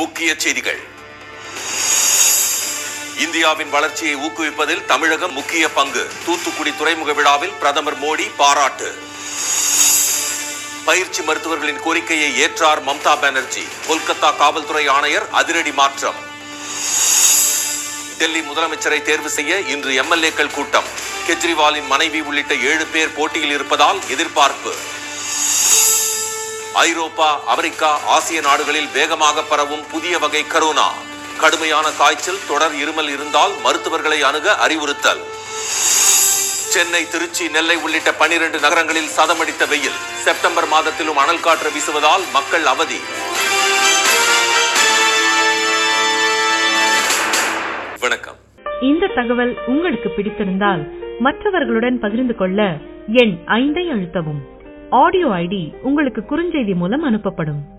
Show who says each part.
Speaker 1: முக்கிய செய்திகள் இந்தியாவின் வளர்ச்சியை ஊக்குவிப்பதில் தமிழகம் முக்கிய பங்கு தூத்துக்குடி துறைமுக விழாவில் பிரதமர் மோடி பாராட்டு பயிற்சி மருத்துவர்களின் கோரிக்கையை ஏற்றார் மம்தா பானர்ஜி கொல்கத்தா காவல்துறை ஆணையர் அதிரடி மாற்றம் டெல்லி முதலமைச்சரை தேர்வு செய்ய இன்று எம்எல்ஏக்கள் கூட்டம் கெஜ்ரிவாலின் மனைவி உள்ளிட்ட ஏழு பேர் போட்டியில் இருப்பதால் எதிர்பார்ப்பு ஐரோப்பா அமெரிக்கா ஆசிய நாடுகளில் வேகமாக பரவும் புதிய வகை கரோனா கடுமையான காய்ச்சல் தொடர் இருமல் இருந்தால் மருத்துவர்களை அணுக அறிவுறுத்தல் சென்னை திருச்சி நெல்லை உள்ளிட்ட பனிரெண்டு நகரங்களில் சதமடித்த வெயில் செப்டம்பர் மாதத்திலும் அனல் காற்று வீசுவதால் மக்கள் அவதி வணக்கம்
Speaker 2: இந்த தகவல் உங்களுக்கு பிடித்திருந்தால் மற்றவர்களுடன் பகிர்ந்து கொள்ள எண் ஐந்தை அழுத்தவும் ஆடியோ ஐடி உங்களுக்கு குறுஞ்செய்தி மூலம் அனுப்பப்படும்